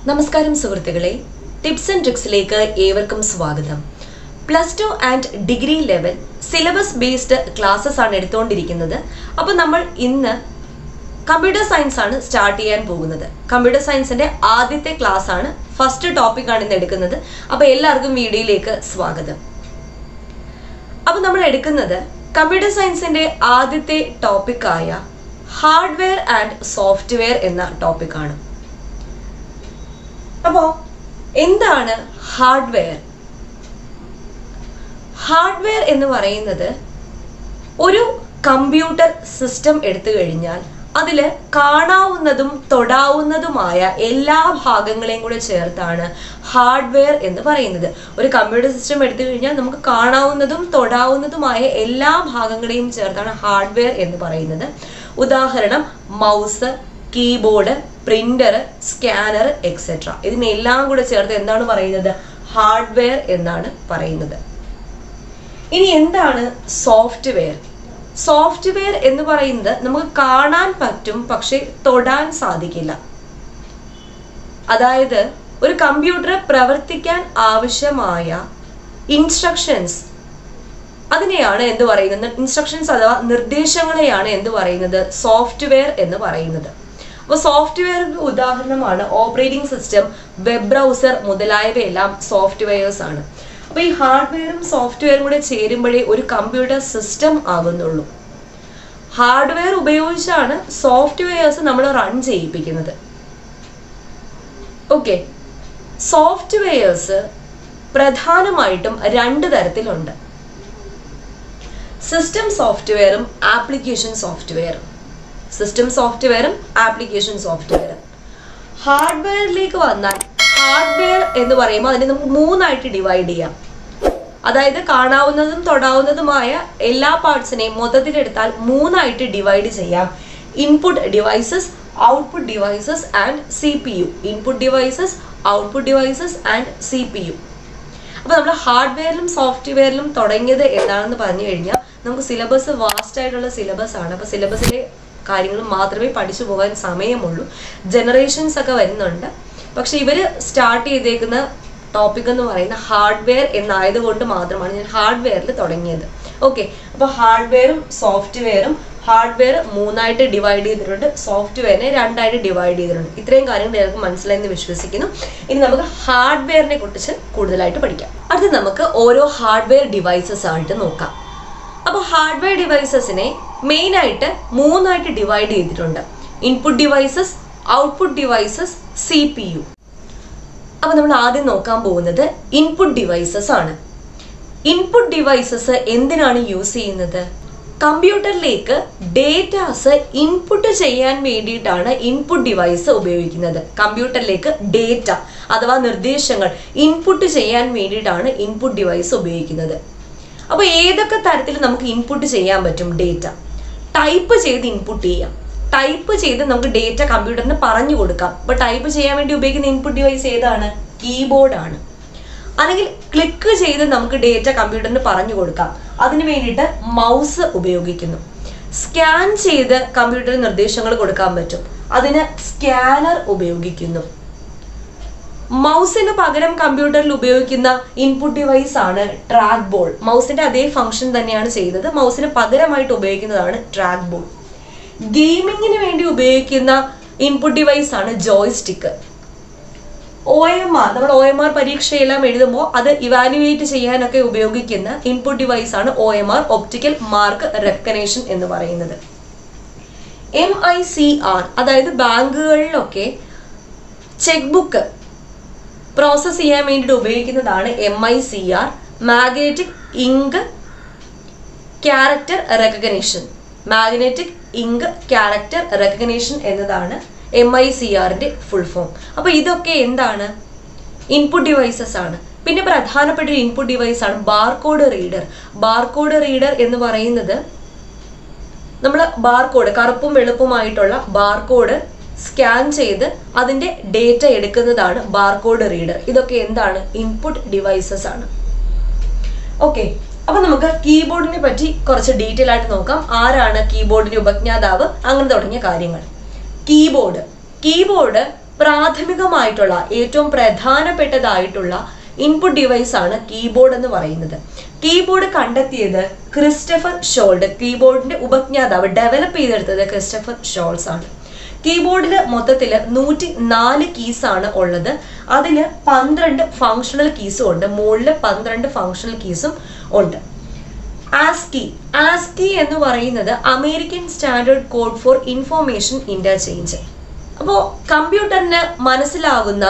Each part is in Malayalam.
നമസ്കാരം സുഹൃത്തുക്കളെ ടിപ്സ് ആൻഡ് ട്രിക്സിലേക്ക് ഏവർക്കും സ്വാഗതം plus two and degree level syllabus based classes ആണ് എടുത്തുകൊണ്ടിരിക്കുന്നത് അപ്പോൾ നമ്മൾ ഇന്ന് കമ്പ്യൂട്ടർ സയൻസ് ആണ് സ്റ്റാർട്ട് ചെയ്യാൻ പോകുന്നത് കമ്പ്യൂട്ടർ സയൻസിന്റെ ആദ്യത്തെ ക്ലാസ് ആണ് ഫസ്റ്റ് ടോപ്പിക് ആണ് ഇന്ന് എടുക്കുന്നത് അപ്പോൾ എല്ലാവർക്കും വീഡിയോയിലേക്ക് സ്വാഗതം അപ്പോൾ നമ്മൾ എടുക്കുന്നത് കമ്പ്യൂട്ടർ സയൻസിന്റെ ആദ്യത്തെ ടോപ്പിക്കായ ഹാർഡ്വെയർ ആൻഡ് സോഫ്റ്റ്വെയർ എന്ന ടോപ്പിക്കാണ് അപ്പോൾ എന്താണ് ഹാർഡ്വെയർ ഹാർഡ്വെയർ എന്ന് പറയുന്നത് ഒരു കമ്പ്യൂട്ടർ സിസ്റ്റം എടുത്തു കഴിഞ്ഞാൽ അതിൽ കാണാവുന്നതും തൊടാവുന്നതുമായ എല്ലാ ഭാഗങ്ങളെയും കൂടെ ചേർത്താണ് ഹാർഡ്വെയർ എന്ന് പറയുന്നത് ഒരു കമ്പ്യൂട്ടർ സിസ്റ്റം എടുത്തു കഴിഞ്ഞാൽ നമുക്ക് കാണാവുന്നതും തൊടാവുന്നതുമായ എല്ലാ ഭാഗങ്ങളെയും ചേർത്താണ് ഹാർഡ്വെയർ എന്ന് പറയുന്നത് ഉദാഹരണം mouse keyboard printer scanner etcetera ഇതിനെല്ലാം കൂടെ ചേർത്ത് എന്താണ് പറയുന്നത് ഹാർഡ്വെയർ എന്നാണ് പറയുന്നത് ഇനി എന്താണ് സോഫ്റ്റ്വെയർ സോഫ്റ്റ്വെയർ എന്ന് പറയുന്നത് നമുക്ക് കാണാൻ പറ്റും പക്ഷെ തൊടാൻ സാധിക്കില്ല അതായത് ഒരു കമ്പ്യൂട്ടർ പ്രവർത്തിക്കാൻ ആവശ്യമായ ഇൻസ്ട്രക്ഷൻസ് അതിനെയാണ് എന്ത് പറയുന്നത് ഇൻസ്ട്രക്ഷൻസ് അഥവാ നിർദ്ദേശങ്ങളെയാണ് എന്ത് പറയുന്നത് സോഫ്റ്റ്വെയർ എന്ന് പറയുന്നത് അപ്പോൾ സോഫ്റ്റ്വെയറിന് ഉദാഹരണമാണ് ഓപ്പറേറ്റിംഗ് സിസ്റ്റം വെബ് ബ്രൗസർ മുതലായവയെല്ലാം സോഫ്റ്റ്വെയർസ് ആണ് അപ്പോൾ ഈ ഹാർഡ്വെയറും സോഫ്റ്റ്വെയറും കൂടെ ചേരുമ്പോഴേ ഒരു കമ്പ്യൂട്ടർ സിസ്റ്റം ആകുന്നുള്ളൂ ഹാർഡ്വെയർ ഉപയോഗിച്ചാണ് സോഫ്റ്റ്വെയർസ് നമ്മൾ റൺ ചെയ്യിപ്പിക്കുന്നത് ഓക്കെ സോഫ്റ്റ്വെയർസ് പ്രധാനമായിട്ടും രണ്ട് തരത്തിലുണ്ട് സിസ്റ്റം സോഫ്റ്റ്വെയറും ആപ്ലിക്കേഷൻ സോഫ്റ്റ്വെയറും സിസ്റ്റം സോഫ്റ്റ്വെയറും ആപ്ലിക്കേഷൻ സോഫ്റ്റ്വെയറും ഹാർഡ്വെയറിലേക്ക് വന്നാൽ ഹാർഡ്വെയർ എന്ന് പറയുമ്പോൾ അതിനെ നമുക്ക് മൂന്നായിട്ട് ഡിവൈഡ് ചെയ്യാം അതായത് കാണാവുന്നതും തൊടാവുന്നതുമായ എല്ലാ പാർട്സിനെയും മൊത്തത്തിലെടുത്താൽ മൂന്നായിട്ട് ഡിവൈഡ് ചെയ്യാം input devices output devices and C P U input devices output devices and C P U അപ്പോൾ നമ്മൾ ഹാർഡ്വെയറിലും സോഫ്റ്റ്വെയറിലും തുടങ്ങിയത് എന്താണെന്ന് പറഞ്ഞു കഴിഞ്ഞാൽ നമുക്ക് സിലബസ് വാസ്റ്റ് ആയിട്ടുള്ള സിലബസ് ആണ് അപ്പോൾ സിലബസിലെ കാര്യങ്ങൾ മാത്രമേ പഠിച്ചു പോകാൻ സമയമുള്ളൂ ജനറേഷൻസ് ഒക്കെ വരുന്നുണ്ട് പക്ഷെ ഇവർ സ്റ്റാർട്ട് ചെയ്തേക്കുന്ന ടോപ്പിക് എന്ന് പറയുന്ന ഹാർഡ്വെയർ എന്നായതുകൊണ്ട് മാത്രമാണ് ഞാൻ ഹാർഡ്വെയറിൽ തുടങ്ങിയത് ഓക്കെ അപ്പോൾ ഹാർഡ്വെയറും സോഫ്റ്റ്വെയറും ഹാർഡ്വെയർ മൂന്നായിട്ട് ഡിവൈഡ് ചെയ്തിട്ടുണ്ട് സോഫ്റ്റ്വെയറിനെ രണ്ടായിട്ട് ഡിവൈഡ് ചെയ്തിട്ടുണ്ട് ഇത്രയും കാര്യങ്ങൾ നിങ്ങൾക്ക് മനസ്സിലായെന്ന് വിശ്വസിക്കുന്നു ഇനി നമുക്ക് ഹാർഡ്വെയറിനെ കുറിച്ച് കൂടുതലായിട്ട് പഠിക്കാം അടുത്ത് നമുക്ക് ഓരോ ഹാർഡ്വെയർ ഡിവൈസസ് ആയിട്ട് നോക്കാം അപ്പോൾ ഹാർഡ്വെയർ ഡിവൈസസിനെ മെയിൻ ആയിട്ട് മൂന്നായിട്ട് ഡിവൈഡ് ചെയ്തിട്ടുണ്ട് input devices output devices C P U അപ്പോൾ നമ്മൾ ആദ്യം നോക്കാൻ പോകുന്നത് ഇൻപുട്ട് ഡിവൈസസ് ആണ് ഇൻപുട്ട് ഡിവൈസസ് എന്തിനാണ് യൂസ് ചെയ്യുന്നത് കമ്പ്യൂട്ടറിലേക്ക് ഡേറ്റാസ് ഇൻപുട്ട് ചെയ്യാൻ വേണ്ടിയിട്ടാണ് ഇൻപുട്ട് ഡിവൈസ് ഉപയോഗിക്കുന്നത് കമ്പ്യൂട്ടറിലേക്ക് ഡേറ്റ അഥവാ നിർദ്ദേശങ്ങൾ ഇൻപുട്ട് ചെയ്യാൻ വേണ്ടിയിട്ടാണ് ഇൻപുട്ട് ഡിവൈസ് ഉപയോഗിക്കുന്നത് അപ്പോൾ ഏതൊക്കെ തരത്തിൽ നമുക്ക് ഇൻപുട്ട് ചെയ്യാൻ പറ്റും ഡേറ്റ ടൈപ്പ് ചെയ്ത് ഇൻപുട്ട് ചെയ്യാം ടൈപ്പ് ചെയ്ത് നമുക്ക് ഡേറ്റ കമ്പ്യൂട്ടറിന് പറഞ്ഞു കൊടുക്കാം അപ്പോൾ ടൈപ്പ് ചെയ്യാൻ വേണ്ടി ഉപയോഗിക്കുന്ന ഇൻപുട്ട് ഡിവൈസ് ഏതാണ് കീബോർഡ് ആണ് അല്ലെങ്കിൽ ക്ലിക്ക് ചെയ്ത് നമുക്ക് ഡേറ്റ കമ്പ്യൂട്ടറിന് പറഞ്ഞു കൊടുക്കാം അതിന് വേണ്ടിയിട്ട് മൗസ് ഉപയോഗിക്കുന്നു സ്കാൻ ചെയ്ത് കമ്പ്യൂട്ടറിന് നിർദ്ദേശങ്ങൾ കൊടുക്കാൻ പറ്റും അതിന് സ്കാനർ ഉപയോഗിക്കുന്നു മൗസിന് പകരം കമ്പ്യൂട്ടറിൽ ഉപയോഗിക്കുന്ന ഇൻപുട്ട് ഡിവൈസ് ആണ് ട്രാക്ക് ബോൾ മൗസിന്റെ അതേ ഫംഗ്ഷൻ തന്നെയാണ് ചെയ്തത് മൗസിന് പകരമായിട്ട് ഉപയോഗിക്കുന്നതാണ് ട്രാക്ക് ബോൾ ഗെയിമിങ്ങിന് വേണ്ടി ഉപയോഗിക്കുന്ന ഇൻപുട്ട് ഡിവൈസ് ആണ് ജോയ്സ്റ്റിക്ക് ഒ എം ആർ നമ്മൾ ഒ എം ആർ പരീക്ഷയെല്ലാം എഴുതുമ്പോൾ അത് ഇവാലുവേറ്റ് ചെയ്യാനൊക്കെ ഉപയോഗിക്കുന്ന ഇൻപുട്ട് ഡിവൈസ് ആണ് O M R optical mark recognition എന്ന് പറയുന്നത് എം ഐ സി ആർ അതായത് ബാങ്കുകളിലൊക്കെ ചെക്ക് ബുക്ക് പ്രോസസ് ചെയ്യാൻ വേണ്ടിയിട്ട് ഉപയോഗിക്കുന്നതാണ് M I C R magnetic ink character recognition magnetic ink character recognition എന്നതാണ് എം ഐ സി ആറിന്റെ ഫുൾ ഫോം അപ്പോൾ ഇതൊക്കെ എന്താണ് ഇൻപുട്ട് ഡിവൈസസ് ആണ് പിന്നെ പ്രധാനപ്പെട്ട ഒരു ഇൻപുട്ട് ഡിവൈസ് ആണ് ബാർകോഡ് റീഡർ ബാർകോഡ് റീഡർ എന്ന് പറയുന്നത് നമ്മൾ ബാർകോഡ് കറുപ്പും വെളുപ്പുമായിട്ടുള്ള ബാർകോഡ് സ്കാൻ ചെയ്ത് അതിന്റെ ഡേറ്റ എടുക്കുന്നതാണ് ബാർകോഡ് റീഡർ ഇതൊക്കെ എന്താണ് ഇൻപുട്ട് ഡിവൈസസ് ആണ് ഓക്കെ അപ്പൊ നമുക്ക് കീബോർഡിനെ പറ്റി കുറച്ച് ഡീറ്റെയിൽ ആയിട്ട് നോക്കാം ആരാണ് കീബോർഡിന്റെ ഉപജ്ഞാതാവ് അങ്ങനെ തുടങ്ങിയ കാര്യങ്ങൾ കീബോർഡ് കീബോർഡ് പ്രാഥമികമായിട്ടുള്ള ഏറ്റവും പ്രധാനപ്പെട്ടതായിട്ടുള്ള ഇൻപുട്ട് ഡിവൈസ് ആണ് കീബോർഡ് എന്ന് പറയുന്നത് കീബോർഡ് കണ്ടെത്തിയത് ക്രിസ്റ്റഫർ ഷോൾഡ് കീബോർഡിന്റെ ഉപജ്ഞാതാവ് ഡെവലപ്പ് ചെയ്തെടുത്തത് ക്രിസ്റ്റഫർ ഷോൾസ് ആണ് കീബോർഡിൽ മൊത്തത്തിൽ നൂറ്റി നാല് കീസ് ആണ് ഉള്ളത് അതിൽ പന്ത്രണ്ട് ഫങ്ഷണൽ കീസും ഉണ്ട് മുകളിൽ പന്ത്രണ്ട് ഫങ്ഷണൽ കീസും ഉണ്ട് ആസ്കി ആസ്കി എന്ന് പറയുന്നത് American standard code for information interchange അപ്പോൾ കമ്പ്യൂട്ടറിന് മനസ്സിലാകുന്ന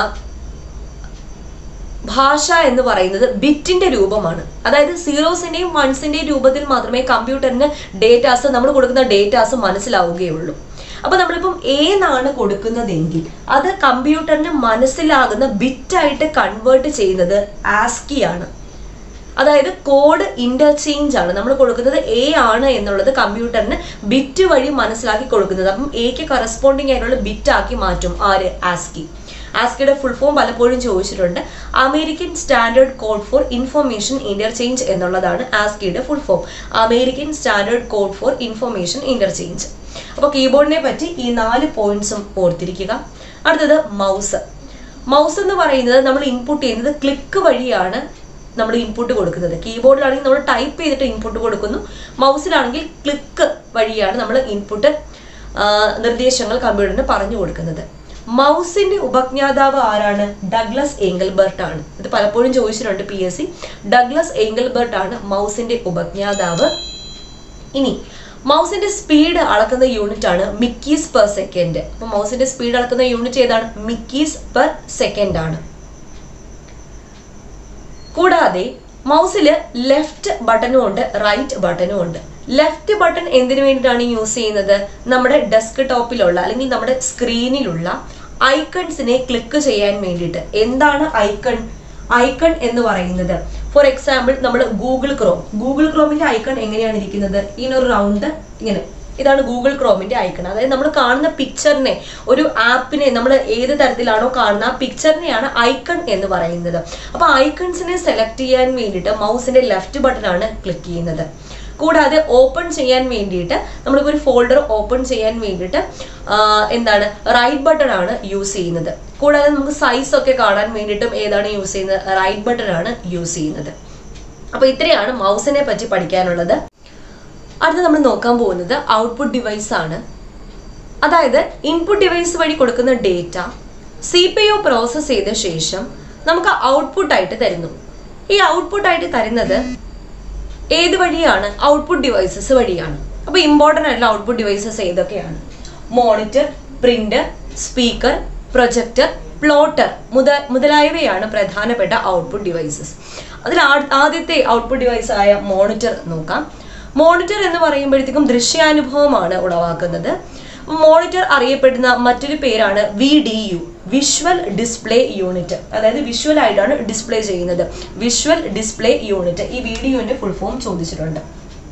ഭാഷ എന്ന് പറയുന്നത് ബിറ്റിന്റെ രൂപമാണ് അതായത് സീറോസിന്റെയും വൺസിന്റെയും രൂപത്തിൽ മാത്രമേ കമ്പ്യൂട്ടറിന് ഡേറ്റാസ് നമ്മൾ കൊടുക്കുന്ന ഡേറ്റാസ് മനസ്സിലാവുകയുള്ളൂ അപ്പൊ നമ്മളിപ്പം ഏന്നാണ് കൊടുക്കുന്നതെങ്കിൽ അത് കമ്പ്യൂട്ടറിന് മനസ്സിലാകുന്ന ബിറ്റായിട്ട് കൺവേർട്ട് ചെയ്യുന്നത് ആസ്കി ആണ് അതായത് കോഡ് ഇന്റർചേഞ്ച് ആണ് നമ്മൾ കൊടുക്കുന്നത് എ ആണ് എന്നുള്ളത് കമ്പ്യൂട്ടറിന് ബിറ്റ് വഴി മനസ്സിലാക്കി കൊടുക്കുന്നത് അപ്പം എക്ക് കറസ്പോണ്ടിങ് ആയിട്ടുള്ള ബിറ്റ് ആക്കി മാറ്റും ആര് ആസ്കി ആസ്കിയുടെ ഫുൾ ഫോം പലപ്പോഴും ചോദിച്ചിട്ടുണ്ട് American standard code for information interchange എന്നുള്ളതാണ് ആസ്കിയുടെ full form American standard code for information interchange അപ്പോൾ കീബോർഡിനെ പറ്റി ഈ നാല് പോയിന്റ്സും ഓർത്തിരിക്കുക അടുത്തത് മൗസ് മൗസ് എന്ന് പറയുന്നത് നമ്മൾ ഇൻപുട്ട് ചെയ്യുന്നത് ക്ലിക്ക് വഴിയാണ് നമ്മൾ ഇൻപുട്ട് കൊടുക്കുന്നത് കീബോർഡിലാണെങ്കിൽ നമ്മൾ ടൈപ്പ് ചെയ്തിട്ട് ഇൻപുട്ട് കൊടുക്കുന്നു മൗസിലാണെങ്കിൽ ക്ലിക്ക് വഴിയാണ് നമ്മൾ ഇൻപുട്ട് നിർദ്ദേശങ്ങൾ കമ്പ്യൂട്ടറിന് പറഞ്ഞു കൊടുക്കുന്നത് മൗസിന്റെ ഉപജ്ഞാതാവ് ആരാണ് ഡഗ്ലസ് ഏങ്കൽബർട്ട് ആണ് ഇത് പലപ്പോഴും ചോദിച്ചിട്ടുണ്ട് P S C Douglas Engelbart ആണ് മൗസിന്റെ ഉപജ്ഞാതാവ് ഇനി മൗസിന്റെ സ്പീഡ് അളക്കുന്ന യൂണിറ്റ് ആണ് മിക്കീസ് പെർ സെക്കൻഡ് അപ്പൊ മൗസിന്റെ സ്പീഡ് അളക്കുന്ന യൂണിറ്റ് ഏതാണ് മിക്കീസ് പെർ സെക്കൻഡ് ആണ് കൂടാതെ മൗസിൽ ലെഫ്റ്റ് ബട്ടണും ഉണ്ട് റൈറ്റ് ബട്ടണും ഉണ്ട് ലെഫ്റ്റ് ബട്ടൺ എന്തിനു വേണ്ടിയിട്ടാണ് യൂസ് ചെയ്യുന്നത് നമ്മുടെ ഡെസ്ക് ടോപ്പിലുള്ള അല്ലെങ്കിൽ നമ്മുടെ സ്ക്രീനിലുള്ള ഐക്കൺസിനെ ക്ലിക്ക് ചെയ്യാൻ വേണ്ടിയിട്ട് എന്താണ് ഐക്കൺ ഐക്കൺ എന്ന് പറയുന്നത് ഫോർ എക്സാമ്പിൾ നമ്മൾ ഗൂഗിൾ ക്രോം ഗൂഗിൾ ക്രോമിന്റെ ഐക്കൺ എങ്ങനെയാണ് ഇരിക്കുന്നത് ഇങ്ങനൊരു റൗണ്ട് ഇങ്ങനെ ഇതാണ് ഗൂഗിൾ ക്രോമിന്റെ ഐക്കൺ അതായത് നമ്മൾ കാണുന്ന പിക്ചറിനെ ഒരു ആപ്പിനെ നമ്മൾ ഏത് തരത്തിലാണോ കാണുന്ന ആ പിക്ചറിനെയാണ് ഐക്കൺ എന്ന് പറയുന്നത് അപ്പൊ ഐക്കൺസിനെ സെലക്ട് ചെയ്യാൻ വേണ്ടിയിട്ട് മൗസിന്റെ ലെഫ്റ്റ് ബട്ടൺ ആണ് ക്ലിക്ക് ചെയ്യുന്നത് കൂടാതെ ഓപ്പൺ ചെയ്യാൻ വേണ്ടിയിട്ട് നമ്മളിപ്പോൾ ഒരു ഫോൾഡർ ഓപ്പൺ ചെയ്യാൻ വേണ്ടിയിട്ട് എന്താണ് റൈറ്റ് ബട്ടൺ ആണ് യൂസ് ചെയ്യുന്നത് കൂടാതെ നമുക്ക് സൈസ് ഒക്കെ കാണാൻ വേണ്ടിയിട്ടും ഏതാണ് യൂസ് ചെയ്യുന്നത് റൈറ്റ് ബട്ടൺ ആണ് യൂസ് ചെയ്യുന്നത് അപ്പൊ ഇത്രയാണ് മൗസിനെ പറ്റി പഠിക്കാനുള്ളത് അടുത്ത് നമ്മൾ നോക്കാൻ പോകുന്നത് ഔട്ട്പുട്ട് ഡിവൈസ് ആണ് അതായത് ഇൻപുട്ട് ഡിവൈസ് വഴി കൊടുക്കുന്ന data C P U process ചെയ്ത ശേഷം നമുക്ക് ഔട്ട്പുട്ട് ആയിട്ട് തരുന്നു ഈ ഔട്ട്പുട്ട് ആയിട്ട് തരുന്നത് ഏത് വഴിയാണ് ഔട്ട്പുട്ട് ഡിവൈസസ് വഴിയാണ് അപ്പൊ ഇമ്പോർട്ടൻ്റ് ആയിട്ടുള്ള ഔട്ട്പുട്ട് ഡിവൈസസ് ഏതൊക്കെയാണ് monitor printer speaker projector plotter മുത മുതലായവയാണ് പ്രധാനപ്പെട്ട ഔട്ട്പുട്ട് ഡിവൈസസ് അതിൽ ആദ്യത്തെ ഔട്ട്പുട്ട് ഡിവൈസ് ആയ മോണിറ്റർ നോക്കാം മോണിറ്റർ എന്ന് പറയുമ്പോഴത്തേക്കും ദൃശ്യാനുഭവമാണ് ഉളവാക്കുന്നത് മോണിറ്റർ അറിയപ്പെടുന്ന മറ്റൊരു പേരാണ് V D U visual display unit അതായത് വിഷ്വൽ ആയിട്ടാണ് ഡിസ്പ്ലേ ചെയ്യുന്നത് വിഷ്വൽ ഡിസ്പ്ലേ യൂണിറ്റ് ഈ വീഡിയോന്റെ ഫുൾ ഫോം ചോദിച്ചിട്ടുണ്ട്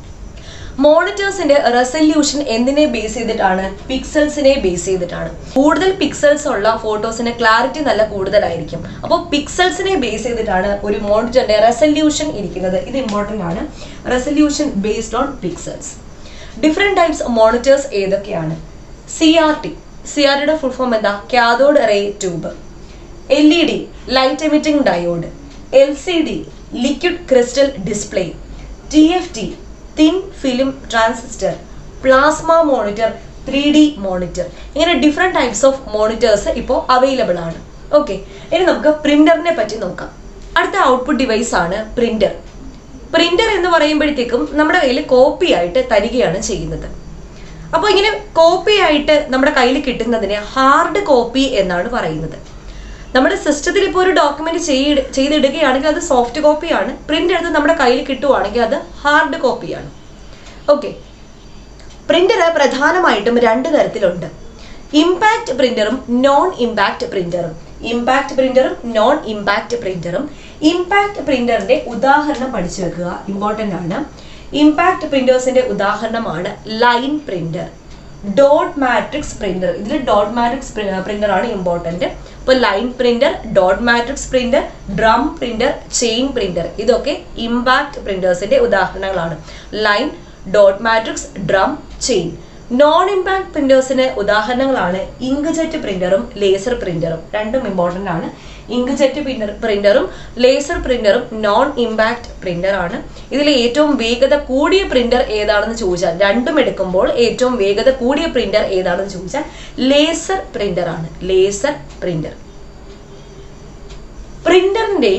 മോണിറ്റേഴ്സിന്റെ റെസല്യൂഷൻ എന്തിനെ ബേസ് ചെയ്തിട്ടാണ് പിക്സൽസിനെ ബേസ് ചെയ്തിട്ടാണ് കൂടുതൽ പിക്സൽസ് ഉള്ള ഫോട്ടോസിന് ക്ലാരിറ്റി നല്ല കൂടുതലായിരിക്കും അപ്പോൾ പിക്സൽസിനെ ബേസ് ചെയ്തിട്ടാണ് ഒരു മോണിറ്ററിന്റെ റെസല്യൂഷൻ ഇരിക്കുന്നത് ഇത് ഇമ്പോർട്ടൻ്റ് ആണ് resolution based on pixels different types monitors ഏതൊക്കെയാണ് C R T C R ടിയുടെ ഫുൾ ഫോം എന്താ cathode ray tube L E D light emitting diode L C D liquid crystal display T F T thin film transistor plasma monitor three D monitor ഇങ്ങനെ ഡിഫറെൻറ്റ് ടൈപ്സ് ഓഫ് മോണിറ്റേഴ്സ് ഇപ്പോൾ അവൈലബിൾ ആണ് ഓക്കെ ഇനി നമുക്ക് പ്രിന്ററിനെ പറ്റി നോക്കാം അടുത്ത ഔട്ട്പുട്ട് ഡിവൈസ് ആണ് പ്രിന്റർ പ്രിന്റർ എന്ന് പറയുമ്പോഴത്തേക്കും നമ്മുടെ കയ്യിൽ കോപ്പി ആയിട്ട് തരികയാണ് ചെയ്യുന്നത് അപ്പോൾ ഇങ്ങനെ കോപ്പി ആയിട്ട് നമ്മുടെ കയ്യിൽ കിട്ടുന്നതിന് ഹാർഡ് കോപ്പി എന്നാണ് പറയുന്നത് നമ്മുടെ സിസ്റ്റത്തിൽ ഇപ്പോൾ ഒരു ഡോക്യുമെന്റ് ചെയ്ത് ചെയ്തിടുകയാണെങ്കിൽ അത് സോഫ്റ്റ് കോപ്പിയാണ് പ്രിന്റ് എടുത്ത് നമ്മുടെ കയ്യിൽ കിട്ടുവാണെങ്കിൽ അത് ഹാർഡ് കോപ്പിയാണ് ഓക്കെ പ്രിന്റർ പ്രധാനമായിട്ടും രണ്ട് തരത്തിലുണ്ട് ഇമ്പാക്ട് പ്രിന്ററും നോൺ ഇമ്പാക്ട് പ്രിന്ററും ഇമ്പാക്ട് പ്രിന്ററും നോൺ ഇമ്പാക്ട് പ്രിന്ററും ഇമ്പാക്ട് പ്രിന്ററിന്റെ ഉദാഹരണം പഠിച്ചു വെക്കുക ഇമ്പോർട്ടൻ്റ് ആണ് ഇമ്പാക്ട് പ്രിന്റേഴ്സിന്റെ ഉദാഹരണമാണ് line printer dot matrix printer ഇതിൽ ഡോട്ട് മാട്രിക്സ് പ്രിന്റർ ആണ് ഇമ്പോർട്ടന്റ് ഇപ്പോൾ line printer dot matrix printer drum printer chain printer ഇതൊക്കെ ഇമ്പാക്ട് പ്രിന്റേഴ്സിന്റെ ഉദാഹരണങ്ങളാണ് line dot matrix drum chain non impact പ്രിന്റേഴ്സിന് ഉദാഹരണങ്ങളാണ് ഇങ്ക്ജെറ്റ് പ്രിന്ററും ലേസർ പ്രിന്ററും രണ്ടും ഇമ്പോർട്ടൻ്റ് ആണ് ഇങ്ക്ജെറ്റ് പ്രിന്റർ പ്രിന്ററും ലേസർ പ്രിന്ററും നോൺ ഇമ്പാക്ട് പ്രിന്റർ ആണ് ഇതിൽ ഏറ്റവും വേഗത കൂടിയ പ്രിന്റർ ഏതാണെന്ന് ചോദിച്ചാൽ രണ്ടും എടുക്കുമ്പോൾ ഏറ്റവും വേഗത കൂടിയ പ്രിന്റർ ഏതാണെന്ന് ചോദിച്ചാൽ ലേസർ പ്രിന്റർ ആണ് ലേസർ പ്രിന്റർ പ്രിന്ററിന്റെ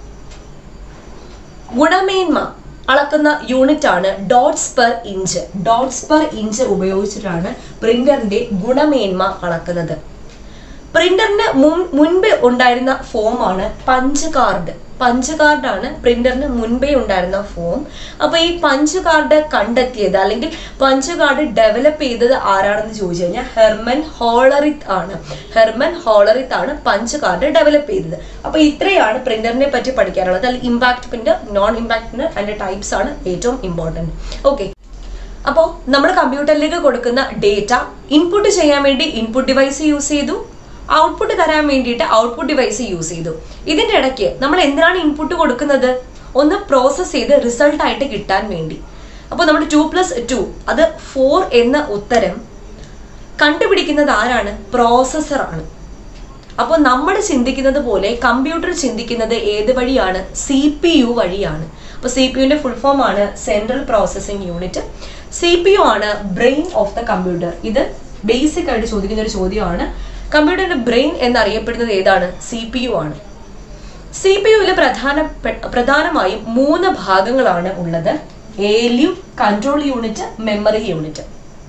ഗുണമേന്മ അളക്കുന്ന യൂണിറ്റ് ആണ് dots per inch dots per inch ഉപയോഗിച്ചിട്ടാണ് പ്രിന്ററിന്റെ ഗുണമേന്മ അളക്കുന്നത് പ്രിന്ററിന് മുൻ മുൻപ് ഉണ്ടായിരുന്ന ഫോമാണ് പഞ്ച് കാർഡ് പഞ്ച് കാർഡാണ് പ്രിന്ററിന് മുൻപേ ഉണ്ടായിരുന്ന ഫോം അപ്പൊ ഈ പഞ്ച് കാർഡ് കണ്ടെത്തിയത് അല്ലെങ്കിൽ പഞ്ച് കാർഡ് ഡെവലപ്പ് ചെയ്തത് ആരാണെന്ന് ചോദിച്ചു കഴിഞ്ഞാൽ ഹെർമൻ ഹോളറിത്ത് ആണ് ഹെർമൻ ഹോളറിത്ത് ആണ് പഞ്ച് കാർഡ് ഡെവലപ്പ് ചെയ്തത് അപ്പൊ ഇത്രയാണ് പ്രിന്ററിനെ പറ്റി പഠിക്കാനുള്ളത് അതിൽ impact printer non impact printer അതിന്റെ ടൈപ്സ് ആണ് ഏറ്റവും ഇമ്പോർട്ടൻറ്റ് ഓക്കെ അപ്പോൾ നമ്മൾ കമ്പ്യൂട്ടറിലേക്ക് കൊടുക്കുന്ന ഡേറ്റ ഇൻപുട്ട് ചെയ്യാൻ വേണ്ടി ഇൻപുട്ട് ഡിവൈസ് യൂസ് ചെയ്തു ഔട്ട്പുട്ട് തരാൻ വേണ്ടിയിട്ട് ഔട്ട്പുട്ട് ഡിവൈസ് യൂസ് ചെയ്തു ഇതിന്റെ ഇടയ്ക്ക് നമ്മൾ എന്തിനാണ് ഇൻപുട്ട് കൊടുക്കുന്നത് ഒന്ന് പ്രോസസ്സ് ചെയ്ത് റിസൾട്ട് ആയിട്ട് കിട്ടാൻ വേണ്ടി അപ്പോൾ നമ്മുടെ ടു പ്ലസ് ടു അത് ഫോർ എന്ന ഉത്തരം കണ്ടുപിടിക്കുന്നത് ആരാണ് പ്രോസസ്സറാണ് അപ്പോൾ നമ്മൾ ചിന്തിക്കുന്നത് പോലെ കമ്പ്യൂട്ടർ ചിന്തിക്കുന്നത് ഏത് വഴിയാണ് സി പി യു വഴിയാണ് അപ്പോൾ സി പി യുവിന്റെ ഫുൾ ഫോം ആണ് central processing unit C P U ആണ് ബ്രെയിൻ ഓഫ് ദ കമ്പ്യൂട്ടർ ഇത് ബേസിക് ആയിട്ട് ചോദിക്കുന്ന ഒരു ചോദ്യമാണ് കമ്പ്യൂട്ടറിന്റെ ബ്രെയിൻ എന്നറിയപ്പെടുന്നത് ഏതാണ് സി പി യു ആണ് സി പി യുവിൽ പ്രധാന പ്രധാനമായും മൂന്ന് ഭാഗങ്ങളാണ് ഉള്ളത് A L U control unit memory unit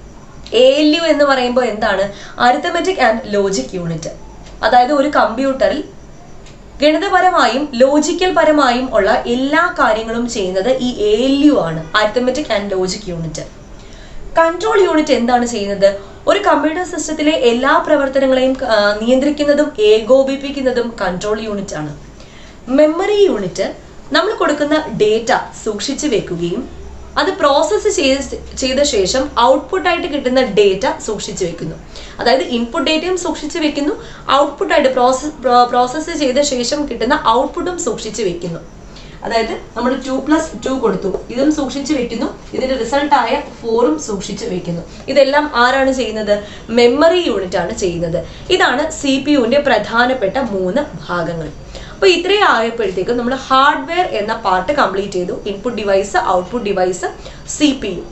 A L U എന്ന് പറയുമ്പോൾ എന്താണ് അരിത്തമെറ്റിക് ആൻഡ് ലോജിക് യൂണിറ്റ് അതായത് ഒരു കമ്പ്യൂട്ടറിൽ ഗണിതപരമായും ലോജിക്കൽ പരമായും ഉള്ള എല്ലാ കാര്യങ്ങളും ചെയ്യുന്നത് ഈ എ എൽ യു ആണ് arithmetic and logic unit control unit എന്താണ് ചെയ്യുന്നത് ഒരു കമ്പ്യൂട്ടർ സിസ്റ്റത്തിലെ എല്ലാ പ്രവർത്തനങ്ങളെയും ആ, നിയന്ത്രിക്കുന്നതും ഏകോപിപ്പിക്കുന്നതും കൺട്രോൾ യൂണിറ്റ് ആണ് മെമ്മറി യൂണിറ്റ് നമ്മൾ കൊടുക്കുന്ന ഡേറ്റ സൂക്ഷിച്ചു വെക്കുകയും അത് പ്രോസസ്സ് ചെയ്ത് ചെയ്ത ശേഷം ഔട്ട്പുട്ട് ആയിട്ട് കിട്ടുന്ന ഡേറ്റ സൂക്ഷിച്ചു വെക്കുന്നു അതായത് ഇൻപുട്ട് ഡേറ്റയും സൂക്ഷിച്ചു വെക്കുന്നു ഔട്ട്പുട്ട് ആയിട്ട് പ്രോസസ് പ്രോസസ്സ് ചെയ്ത ശേഷം കിട്ടുന്ന ഔട്ട്പുട്ടും സൂക്ഷിച്ചു വെക്കുന്നു അതായത് നമ്മൾ ടു പ്ലസ് ടു കൊടുത്തു ഇതും സൂക്ഷിച്ചു വെക്കുന്നു ഇതിന്റെ റിസൾട്ട് ആയ ഫോറും സൂക്ഷിച്ചു വെക്കുന്നു ഇതെല്ലാം ആരാണ് ചെയ്യുന്നത് മെമ്മറി യൂണിറ്റ് ആണ് ചെയ്യുന്നത് ഇതാണ് സി പി യുവിന്റെ പ്രധാനപ്പെട്ട മൂന്ന് ഭാഗങ്ങൾ അപ്പൊ ഇത്രയും ആയപ്പോഴത്തേക്കും നമ്മൾ ഹാർഡ്വെയർ എന്ന പാർട്ട് കംപ്ലീറ്റ് ചെയ്തു input device output device C P U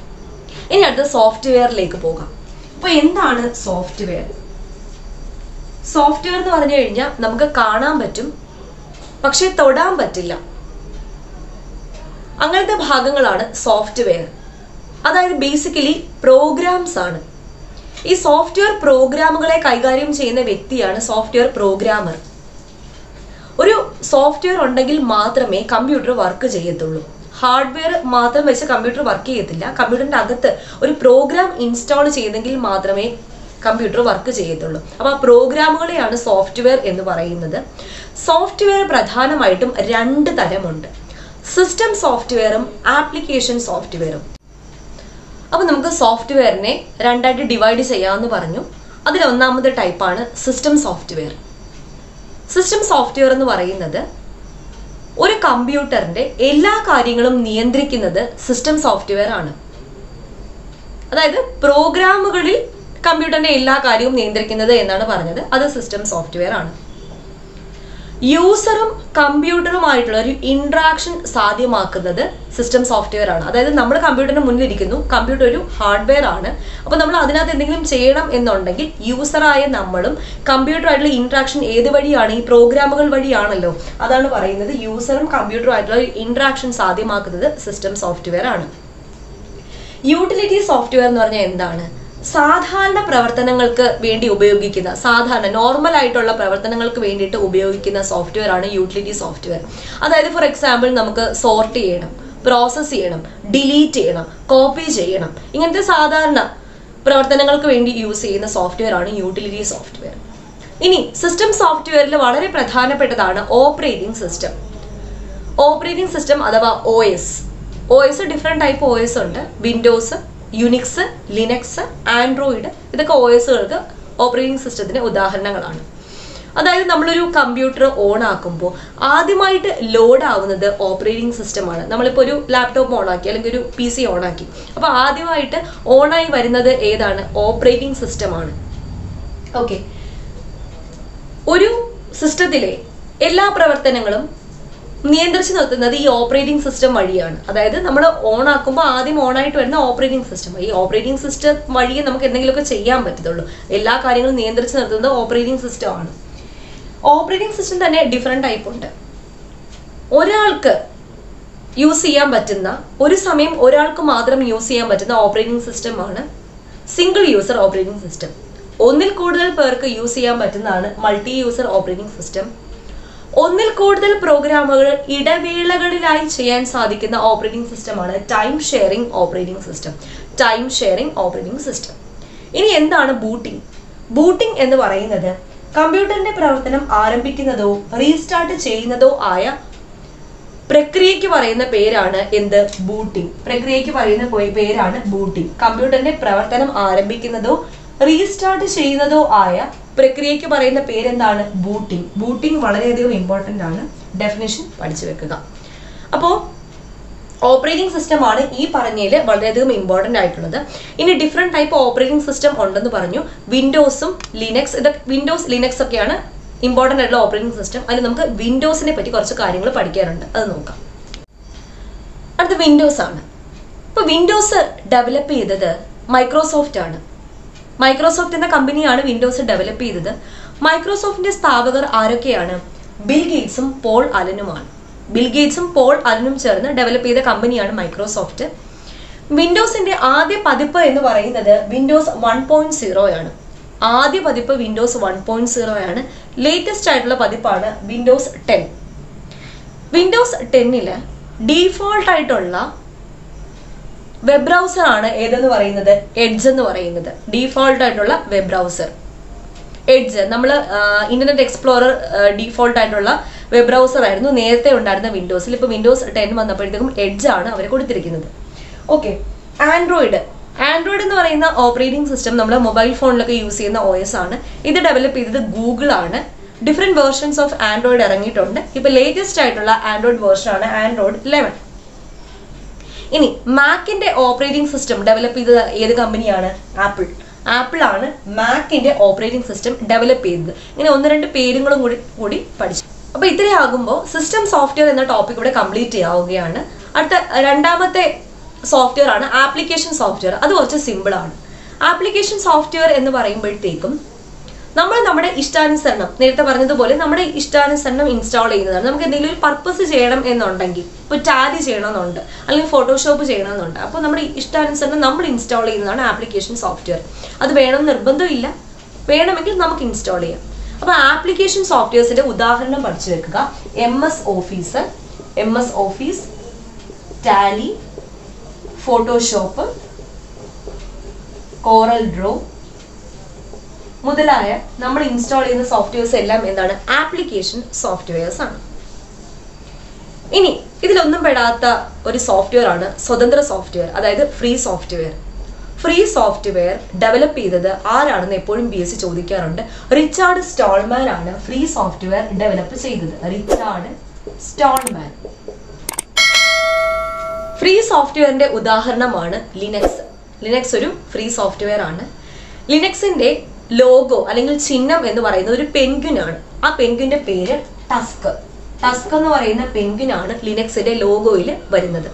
ഇനി അടുത്ത സോഫ്റ്റ്വെയറിലേക്ക് പോകാം അപ്പൊ എന്താണ് സോഫ്റ്റ്വെയർ സോഫ്റ്റ്വെയർ എന്ന് പറഞ്ഞു കഴിഞ്ഞാൽ നമുക്ക് കാണാൻ പറ്റും പക്ഷെ തൊടാൻ പറ്റില്ല അങ്ങനത്തെ ഭാഗങ്ങളാണ് സോഫ്റ്റ്വെയർ അതായത് ബേസിക്കലി പ്രോഗ്രാംസ് ആണ് ഈ സോഫ്റ്റ്വെയർ പ്രോഗ്രാമുകളെ കൈകാര്യം ചെയ്യുന്ന വ്യക്തിയാണ് സോഫ്റ്റ്വെയർ പ്രോഗ്രാമർ ഒരു സോഫ്റ്റ്വെയർ ഉണ്ടെങ്കിൽ മാത്രമേ കമ്പ്യൂട്ടർ വർക്ക് ചെയ്യത്തുള്ളൂ ഹാർഡ്വെയർ മാത്രം വെച്ച് കമ്പ്യൂട്ടർ വർക്ക് ചെയ്യത്തില്ല കമ്പ്യൂട്ടറിന്റെ അകത്ത് ഒരു പ്രോഗ്രാം ഇൻസ്റ്റാൾ ചെയ്തെങ്കിൽ മാത്രമേ കമ്പ്യൂട്ടർ വർക്ക് ചെയ്യത്തുള്ളൂ അപ്പോൾ ആ പ്രോഗ്രാമുകളെയാണ് സോഫ്റ്റ്വെയർ എന്ന് പറയുന്നത് സോഫ്റ്റ്വെയർ പ്രധാനമായിട്ടും രണ്ട് തരമുണ്ട് സിസ്റ്റം സോഫ്റ്റ്വെയറും ആപ്ലിക്കേഷൻ സോഫ്റ്റ്വെയറും അപ്പോൾ നമുക്ക് സോഫ്റ്റ്വെയറിനെ രണ്ടായിട്ട് ഡിവൈഡ് ചെയ്യാമെന്ന് പറഞ്ഞു അതിൽ ഒന്നാമത്തെ ടൈപ്പാണ് സിസ്റ്റം സോഫ്റ്റ്വെയർ സിസ്റ്റം സോഫ്റ്റ്വെയർ എന്ന് പറയുന്നത് ഒരു കമ്പ്യൂട്ടറിന്റെ എല്ലാ കാര്യങ്ങളും നിയന്ത്രിക്കുന്നത് സിസ്റ്റം സോഫ്റ്റ്വെയർ ആണ് അതായത് പ്രോഗ്രാമുകളിൽ കമ്പ്യൂട്ടറിന്റെ എല്ലാ കാര്യവും നിയന്ത്രിക്കുന്നത് എന്നാണ് പറഞ്ഞത് അത് സിസ്റ്റം സോഫ്റ്റ്വെയർ ആണ് യൂസറും കമ്പ്യൂട്ടറുമായിട്ടുള്ള ഒരു ഇന്ററാക്ഷൻ സാധ്യമാക്കുന്നത് സിസ്റ്റം സോഫ്റ്റ്വെയർ ആണ് അതായത് നമ്മൾ കമ്പ്യൂട്ടറിന് മുന്നിലിരിക്കുന്നു കമ്പ്യൂട്ടർ ഒരു ഹാർഡ്വെയർ ആണ് അപ്പോൾ നമ്മൾ അതിനകത്ത് എന്തെങ്കിലും ചെയ്യണം എന്നുണ്ടെങ്കിൽ യൂസറായ നമ്മളും കമ്പ്യൂട്ടറുമായിട്ടുള്ള ഇന്ററാക്ഷൻ ഏത് വഴിയാണ് ഈ പ്രോഗ്രാമുകൾ വഴിയാണല്ലോ അതാണ് പറയുന്നത് യൂസറും കമ്പ്യൂട്ടറുമായിട്ടുള്ള ഒരു ഇന്ററാക്ഷൻ സാധ്യമാക്കുന്നത് സിസ്റ്റം സോഫ്റ്റ്വെയർ ആണ് യൂട്ടിലിറ്റി സോഫ്റ്റ്വെയർ എന്ന് പറഞ്ഞാൽ എന്താണ് സാധാരണ പ്രവർത്തനങ്ങൾക്ക് വേണ്ടി ഉപയോഗിക്കുന്ന സാധാരണ നോർമൽ ആയിട്ടുള്ള പ്രവർത്തനങ്ങൾക്ക് വേണ്ടിയിട്ട് ഉപയോഗിക്കുന്ന സോഫ്റ്റ്വെയർ ആണ് യൂട്ടിലിറ്റി സോഫ്റ്റ്വെയർ അതായത് ഫോർ എക്സാമ്പിൾ നമുക്ക് സോർട്ട് ചെയ്യണം പ്രോസസ്സ് ചെയ്യണം ഡിലീറ്റ് ചെയ്യണം കോപ്പി ചെയ്യണം ഇങ്ങനത്തെ സാധാരണ പ്രവർത്തനങ്ങൾക്ക് വേണ്ടി യൂസ് ചെയ്യുന്ന സോഫ്റ്റ്വെയർ ആണ് യൂട്ടിലിറ്റി സോഫ്റ്റ്വെയർ ഇനി സിസ്റ്റം സോഫ്റ്റ്വെയറിൽ വളരെ പ്രധാനപ്പെട്ടതാണ് ഓപ്പറേറ്റിംഗ് സിസ്റ്റം ഓപ്പറേറ്റിംഗ് സിസ്റ്റം അഥവാ O S O S different type O S ഉണ്ട് വിൻഡോസ് യുനിക്സ് ലിനക്സ് ആൻഡ്രോയിഡ് ഇതൊക്കെ ഒ എസുകൾക്ക് ഓപ്പറേറ്റിംഗ് സിസ്റ്റത്തിന് ഉദാഹരണങ്ങളാണ് അതായത് നമ്മളൊരു കമ്പ്യൂട്ടർ ഓൺ ആക്കുമ്പോൾ ആദ്യമായിട്ട് ലോഡ് ആവുന്നത് ഓപ്പറേറ്റിംഗ് സിസ്റ്റമാണ് നമ്മളിപ്പോൾ ഒരു ലാപ്ടോപ്പ് ഓൺ ആക്കി അല്ലെങ്കിൽ ഒരു പി സി ഓൺ ആക്കി അപ്പോൾ ആദ്യമായിട്ട് ഓണായി വരുന്നത് ഏതാണ് ഓപ്പറേറ്റിംഗ് സിസ്റ്റമാണ് ഓക്കെ ഒരു സിസ്റ്റത്തിലെ എല്ലാ പ്രവർത്തനങ്ങളും നിയന്ത്രിച്ച് നിർത്തുന്നത് ഈ ഓപ്പറേറ്റിംഗ് സിസ്റ്റം വഴിയാണ് അതായത് നമ്മൾ ഓൺ ആക്കുമ്പോൾ ആദ്യം ഓൺ ആയിട്ട് വരുന്ന ഓപ്പറേറ്റിംഗ് സിസ്റ്റം ഈ ഓപ്പറേറ്റിംഗ് സിസ്റ്റം വഴിയേ നമുക്ക് എന്തെങ്കിലുമൊക്കെ ചെയ്യാൻ പറ്റത്തുള്ളൂ എല്ലാ കാര്യങ്ങളും നിയന്ത്രിച്ച് നിർത്തുന്നത് ഓപ്പറേറ്റിംഗ് സിസ്റ്റം ആണ് ഓപ്പറേറ്റിംഗ് സിസ്റ്റം തന്നെ ഡിഫറെൻറ്റ് ടൈപ്പ് ഉണ്ട് ഒരാൾക്ക് യൂസ് ചെയ്യാൻ പറ്റുന്ന ഒരു സമയം ഒരാൾക്ക് മാത്രം യൂസ് ചെയ്യാൻ പറ്റുന്ന ഓപ്പറേറ്റിംഗ് സിസ്റ്റമാണ് സിംഗിൾ യൂസർ ഓപ്പറേറ്റിംഗ് സിസ്റ്റം ഒന്നിൽ കൂടുതൽ പേർക്ക് യൂസ് ചെയ്യാൻ പറ്റുന്നതാണ് മൾട്ടി യൂസർ ഓപ്പറേറ്റിംഗ് സിസ്റ്റം ഒന്നിൽ കൂടുതൽ പ്രോഗ്രാമുകൾ ഇടവേളകളിലായി ചെയ്യാൻ സാധിക്കുന്ന ഓപ്പറേറ്റിംഗ് സിസ്റ്റമാണ് time sharing operating system time sharing operating system ഇനി എന്താണ് ബൂട്ടിംഗ് ബൂട്ടിംഗ് എന്ന് പറയുന്നത് കമ്പ്യൂട്ടറിന്റെ പ്രവർത്തനം ആരംഭിക്കുന്നതോ റീസ്റ്റാർട്ട് ചെയ്യുന്നതോ ആയ പ്രക്രിയയ്ക്ക് പറയുന്ന പേരാണ് എന്ത് ബൂട്ടിംഗ് പ്രക്രിയയ്ക്ക് പറയുന്ന പേ- പേരാണ് ബൂട്ടിംഗ് കമ്പ്യൂട്ടറിന്റെ പ്രവർത്തനം ആരംഭിക്കുന്നതോ റീസ്റ്റാർട്ട് ചെയ്യുന്നതോ ആയ പ്രക്രിയയ്ക്ക് പറയുന്ന പേരെന്താണ് ബൂട്ടിംഗ് ബൂട്ടിംഗ് വളരെയധികം ഇമ്പോർട്ടൻ്റ് ആണ് ഡെഫിനേഷൻ പഠിച്ചു വെക്കുക അപ്പോൾ ഓപ്പറേറ്റിംഗ് സിസ്റ്റം ആണ് ഈ പറഞ്ഞതിൽ വളരെയധികം ഇമ്പോർട്ടൻ്റ് ആയിട്ടുള്ളത് ഇനി ഡിഫറെൻറ്റ് ടൈപ്പ് ഓപ്പറേറ്റിംഗ് സിസ്റ്റം ഉണ്ടെന്ന് പറഞ്ഞു വിൻഡോസും ലിനക്സ് ഇതൊക്കെ വിൻഡോസ് ലിനക്സ് ഒക്കെയാണ് ഇമ്പോർട്ടൻ്റ് ആയിട്ടുള്ള ഓപ്പറേറ്റിംഗ് സിസ്റ്റം അതിൽ നമുക്ക് വിൻഡോസിനെ പറ്റി കുറച്ച് കാര്യങ്ങൾ പഠിക്കാനുണ്ട് അത് നോക്കാം അടുത്ത വിൻഡോസ് ആണ് ഇപ്പോൾ വിൻഡോസ് ഡെവലപ്പ് ചെയ്തത് മൈക്രോസോഫ്റ്റ് ആണ് മൈക്രോസോഫ്റ്റ് എന്ന കമ്പനിയാണ് വിൻഡോസ് ഡെവലപ്പ് ചെയ്തത് മൈക്രോസോഫ്റ്റിന്റെ സ്ഥാപകർ ആരൊക്കെയാണ് ബിൽ ഗേറ്റ്സും പോൾ അലനുമാണ് ബിൽ ഗേറ്റ്സും പോൾ അലനും ചേർന്ന് ഡെവലപ്പ് ചെയ്ത കമ്പനിയാണ് മൈക്രോസോഫ്റ്റ് വിൻഡോസിന്റെ ആദ്യ പതിപ്പ് എന്ന് പറയുന്നത് വിൻഡോസ് വൺ പോയിന്റ് സീറോ ആണ് ആദ്യ പതിപ്പ് വിൻഡോസ് വൺ പോയിന്റ് സീറോ ആണ് ലേറ്റസ്റ്റ് ആയിട്ടുള്ള പതിപ്പാണ് വിൻഡോസ് ടെൻ വിൻഡോസ് ടെന്നില് ഡീഫോൾട്ട് ആയിട്ടുള്ള വെബ് ബ്രൗസർ ആണ് ഏതെന്ന് പറയുന്നത് എഡ്ജ് എന്ന് പറയുന്നത് ഡീഫോൾട്ട് ആയിട്ടുള്ള വെബ് ബ്രൗസർ എഡ്ജ് നമ്മൾ ഇന്റർനെറ്റ് എക്സ്പ്ലോറർ ഡീഫോൾട്ട് ആയിട്ടുള്ള വെബ് ബ്രൗസർ ആയിരുന്നു നേരത്തെ ഉണ്ടായിരുന്ന വിൻഡോസിൽ ഇപ്പോൾ വിൻഡോസ് ടെൻ വന്നപ്പോഴത്തേക്കും എഡ്ജ് ആണ് അവർ കൊടുത്തിരിക്കുന്നത് ഓക്കെ ആൻഡ്രോയിഡ് ആൻഡ്രോയിഡ് എന്ന് പറയുന്ന ഓപ്പറേറ്റിംഗ് സിസ്റ്റം നമ്മൾ മൊബൈൽ ഫോണിലൊക്കെ യൂസ് ചെയ്യുന്ന ഒ എസ് ആണ് ഇത് ഡെവലപ്പ് ചെയ്തത് ഗൂഗിൾ ആണ് ഡിഫറെൻറ്റ് വേർഷൻസ് ഓഫ് ആൻഡ്രോയിഡ് ഇറങ്ങിയിട്ടുണ്ട് ഇപ്പോൾ ലേറ്റസ്റ്റ് ആയിട്ടുള്ള ആൻഡ്രോയിഡ് വേർഷൻ ആണ് ആൻഡ്രോയിഡ് ലെവൻ ഇനി മാക്കിന്റെ ഓപ്പറേറ്റിംഗ് സിസ്റ്റം ഡെവലപ്പ് ചെയ്തത് ഏത് കമ്പനിയാണ് ആപ്പിൾ ആപ്പിൾ ആണ് മാക്കിന്റെ ഓപ്പറേറ്റിംഗ് സിസ്റ്റം ഡെവലപ്പ് ചെയ്തത് ഇങ്ങനെ ഒന്ന് രണ്ട് പേരുകളും കൂടി കൂടി പഠിച്ചു അപ്പൊ ഇത്രയാകുമ്പോൾ സിസ്റ്റം സോഫ്റ്റ്വെയർ എന്ന ടോപ്പിക് ഇവിടെ കംപ്ലീറ്റ് ചെയ്യാവുകയാണ് അടുത്ത രണ്ടാമത്തെ സോഫ്റ്റ്വെയർ ആണ് ആപ്ലിക്കേഷൻ സോഫ്റ്റ്വെയർ അത് കുറച്ച് സിമ്പിൾ ആണ് ആപ്ലിക്കേഷൻ സോഫ്റ്റ്വെയർ എന്ന് പറയുമ്പോഴത്തേക്കും നമ്മൾ നമ്മുടെ ഇഷ്ടാനുസരണം നേരത്തെ പറഞ്ഞതുപോലെ നമ്മുടെ ഇഷ്ടാനുസരണം ഇൻസ്റ്റാൾ ചെയ്യുന്നതാണ് നമുക്ക് എന്തെങ്കിലും ഒരു പർപ്പസ് ചെയ്യണം എന്നുണ്ടെങ്കിൽ ഇപ്പോൾ ടാലി ചെയ്യണമെന്നുണ്ട് അല്ലെങ്കിൽ ഫോട്ടോഷോപ്പ് ചെയ്യണമെന്നുണ്ട് അപ്പോൾ നമ്മുടെ ഇഷ്ടാനുസരണം നമ്മൾ ഇൻസ്റ്റാൾ ചെയ്യുന്നതാണ് ആപ്ലിക്കേഷൻ സോഫ്റ്റ്വെയർ അത് വേണം നിർബന്ധമില്ല വേണമെങ്കിൽ നമുക്ക് ഇൻസ്റ്റാൾ ചെയ്യാം അപ്പോൾ ആപ്ലിക്കേഷൻ സോഫ്റ്റ്വെയർസിന്റെ ഉദാഹരണം പഠിച്ചു വെക്കുക M S Office M S Office Tally Photoshop Corel Draw മുതലായ നമ്മൾ ഇൻസ്റ്റാൾ ചെയ്യുന്ന സോഫ്റ്റ്വെയർസ് എല്ലാം എന്താണ് ആപ്ലിക്കേഷൻ സോഫ്റ്റ്വെയർസ് ആണ് ഇനി ഇതിലൊന്നും പെടാത്ത ഒരു സോഫ്റ്റ്വെയർ ആണ് സ്വതന്ത്ര സോഫ്റ്റ്വെയർ അതായത് free software free software develop ചെയ്തത് ആരാണെന്ന് എപ്പോഴും ബി എസ് സി ചോദിക്കാറുണ്ട് റിച്ചാർഡ് സ്റ്റോൾമാൻ ആണ് ഫ്രീ സോഫ്റ്റ്വെയർ ഡെവലപ്പ് ചെയ്തത് റിച്ചാർഡ് സ്റ്റോൾമാൻ ഫ്രീ സോഫ്റ്റ്വെയറിന്റെ ഉദാഹരണമാണ് ലിനക്സ് ലിനക്സ് ഒരു ഫ്രീ സോഫ്റ്റ്വെയർ ആണ് ലിനക്സിന്റെ ലോഗോ അല്ലെങ്കിൽ ചിഹ്നം എന്ന് പറയുന്നത് ഒരു പെൻഗ്വിനാണ് ആ പെൻഗ്വിന്റെ പേര് ടസ്ക് ടസ്ക് എന്ന് പറയുന്ന പെൻഗ്വിനാണ് ലിനക്സിന്റെ ലോഗോയിൽ വരുന്നത്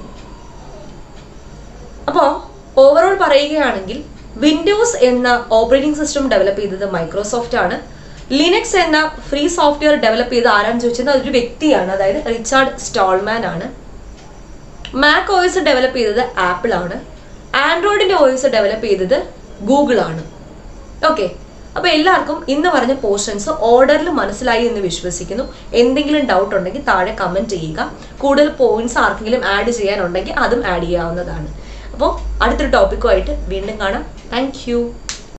അപ്പോൾ ഓവറോൾ പറയുകയാണെങ്കിൽ വിൻഡോസ് എന്ന ഓപ്പറേറ്റിംഗ് സിസ്റ്റം ഡെവലപ്പ് ചെയ്തത് മൈക്രോസോഫ്റ്റ് ആണ് ലിനക്സ് എന്ന ഫ്രീ സോഫ്റ്റ്വെയർ ഡെവലപ്പ് ചെയ്ത ആരാന്ന് ചോദിച്ചാൽ അതൊരു വ്യക്തിയാണ് അതായത് റിച്ചാർഡ് സ്റ്റോൾമാൻ ആണ് മാക് ഓയിസ് ഡെവലപ്പ് ചെയ്തത് ആപ്പിൾ ആണ് ആൻഡ്രോയിഡിന്റെ ഓയിസ് ഡെവലപ്പ് ചെയ്തത് ഗൂഗിൾ ആണ് ഓക്കെ അപ്പോൾ എല്ലാവർക്കും ഇന്ന് പറഞ്ഞ പോർഷൻസ് ഓർഡറിൽ മനസ്സിലായി എന്ന് വിശ്വസിക്കുന്നു എന്തെങ്കിലും ഡൗട്ട് ഉണ്ടെങ്കിൽ താഴെ കമൻറ്റ് ചെയ്യുക കൂടുതൽ പോയിന്റ്സ് ആർക്കെങ്കിലും ആഡ് ചെയ്യാനുണ്ടെങ്കിൽ അതും ആഡ് ചെയ്യാവുന്നതാണ് അപ്പോൾ അടുത്തൊരു ടോപ്പിക്കുമായിട്ട് വീണ്ടും കാണാം താങ്ക്